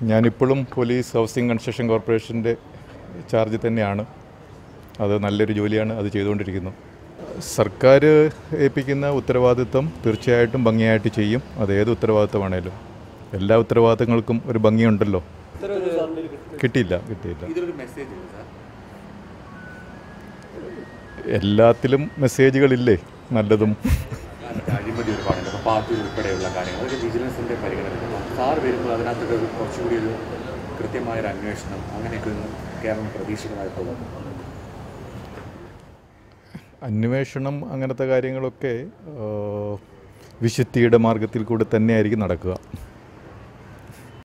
ഞാനിപ്പോഴും police housing construction കോർപ്പറേഷൻ്റെ charge തന്നെയാണ് അത് നല്ലൊരു ജോലിയാണ് അത് ചെയ്തുകൊണ്ടിരിക്കുന്നു സർക്കാർ ഏൽപ്പിക്കുന്ന ഉത്തരവാദിത്വം തീർച്ചയായിട്ടും ഭംഗിയായിട്ട് ചെയ്യും അത് ഏത് ഉത്തരവാദിത്തമാണേലും എല്ലാ ഉത്തരവാദിത്തങ്ങൾക്കും ഒരു ഭംഗിയുണ്ടല്ലോ കിട്ടിയില്ല കിട്ടിയില്ല ഇതിലൊരു മെസ്സേജ് ഇല്ല സാർ എല്ലാത്തിലും മെസ്സേജുകളില്ലേ നല്ലതും അഴിമതി ഒരുപാടുണ്ട് അപ്പോൾ പാർട്ടി ഉൾപ്പെടെയുള്ള കാര്യങ്ങൾ അതൊക്കെ വിജിലൻസിൻ്റെ പരിഗണന സാർ വരുമ്പോൾ അതിനകത്തൊക്കെ ഒരു കുറച്ചുകൂടി ഒരു കൃത്യമായ ഒരു അന്വേഷണം അങ്ങനെയൊക്കെ ഒന്ന് കേരളം പ്രതീക്ഷിക്കുന്നതായിട്ട് തോന്നുന്നു അന്വേഷണം അങ്ങനത്തെ കാര്യങ്ങളൊക്കെ ആ, വിശുദ്ധിയുടെ മാർഗത്തിൽ കൂടെ തന്നെയായിരിക്കും നടക്കുക